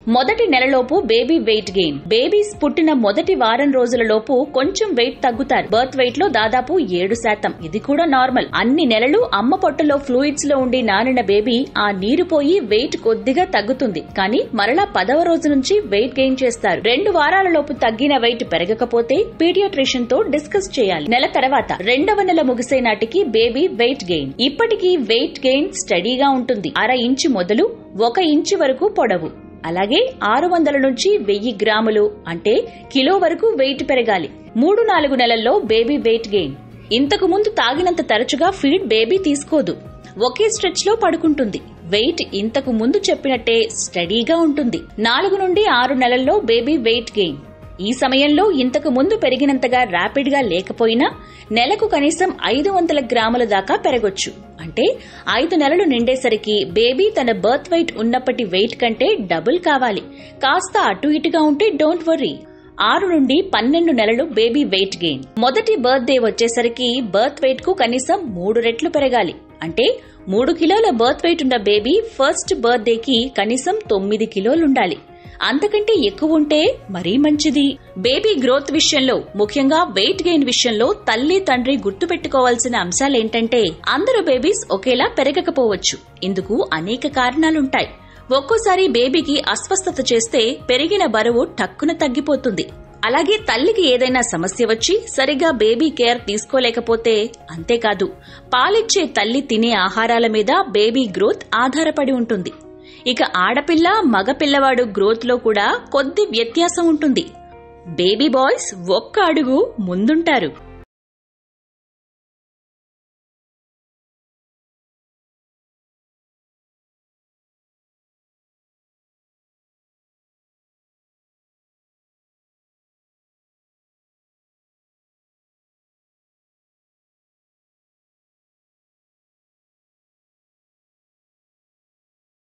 మొదటి నెలలోపు baby weight gain babies పుట్టిన మొదటి వారం రోజులలోపు కొంచెం వెయిట్ తగ్గుతారు బర్త్ వెయిట్ లో దాదాపు ఏడు శాతం ఇది కూడా నార్మల్ అన్ని నెలలు అమ్మ పొట్టలో ఫ్లూయిడ్స్ లో ఉండి నానిన బేబీ ఆ నీరు పోయి వెయిట్ కొద్దిగా తగ్గుతుంది కానీ మరలా పదవ రోజు నుంచి వెయిట్ గెయిన్ చేస్తారు రెండు వారాల లోపు తగ్గిన వెయిట్ పెరగకపోతే పీడియాట్రిషియన్ తో డిస్కస్ చేయాలి నెల తర్వాత రెండవ నెల ముగిసే నాటికి బేబీ వెయిట్ గెయిన్ ఇప్పటికీ వెయిట్ గెయిన్ స్టడీగా ఉంటుంది అర ఇంచు మొదలు ఒక ఇంచు వరకు పొడవు అలాగే ఆరు వందల నుంచి వెయ్యి గ్రాములు అంటే కిలో వరకు వెయిట్ పెరగాలి మూడు నాలుగు నెలల్లో బేబీ వెయిట్ గెయిన్ ఇంతకు ముందు తాగినంత తరచుగా ఫీడ్ బేబీ తీసుకోదు ఒకే స్ట్రెచ్ లో పడుకుంటుంది వెయిట్ ఇంతకు ముందు చెప్పినట్టే స్టడీగా ఉంటుంది నాలుగు నుండి ఆరు నెలల్లో బేబీ వెయిట్ గెయిన్ ఈ సమయంలో ఇంతకు ముందు పెరిగినంతగా ర్యాపిడ్ గా లేకపోయినా నెలకు కనీసం ఐదు వందల గ్రాముల దాకా పెరగొచ్చు అంటే ఐదు నెలలు నిండేసరికి బేబీ తన బర్త్ వెయిట్ ఉన్నప్పటి వెయిట్ కంటే డబుల్ కావాలి కాస్త అటు ఇటుగా ఉంటే డోంట్ వర్రీ ఆరు నుండి పన్నెండు నెలలు బేబీ వెయిట్ గెయిన్ మొదటి బర్త్ డే వచ్చేసరికి బర్త్ వెయిట్ కు కనీసం మూడు రెట్లు పెరగాలి అంటే మూడు కిలోల బర్త్ వెయిట్ ఉన్న బేబీ ఫస్ట్ బర్త్ డేకి కనీసం తొమ్మిది కిలోలుండాలి అంతకంటే ఎక్కువ ఉంటే మరీ మంచిది బేబీ గ్రోత్ విషయంలో ముఖ్యంగా వెయిట్ గెయిన్ విషయంలో తల్లి తండ్రి గుర్తుపెట్టుకోవాల్సిన అంశాలేంటంటే అందరు బేబీస్ ఒకేలా పెరగకపోవచ్చు ఇందుకు అనేక కారణాలుంటాయి ఒక్కోసారి బేబీకి అస్వస్థత చేస్తే పెరిగిన బరువు టక్కున తగ్గిపోతుంది అలాగే తల్లికి ఏదైనా సమస్య వచ్చి సరిగా బేబీ కేర్ తీసుకోలేకపోతే అంతేకాదు పాలిచ్చే తల్లి తినే ఆహారాల మీద బేబీ గ్రోత్ ఆధారపడి ఉంటుంది ఇక ఆడపిల్ల మగపిల్లవాడు గ్రోత్ లో కూడా కొద్ది వ్యత్యాసం ఉంటుంది బేబీ బాయ్స్ ఒక్క అడుగు ముందుంటారు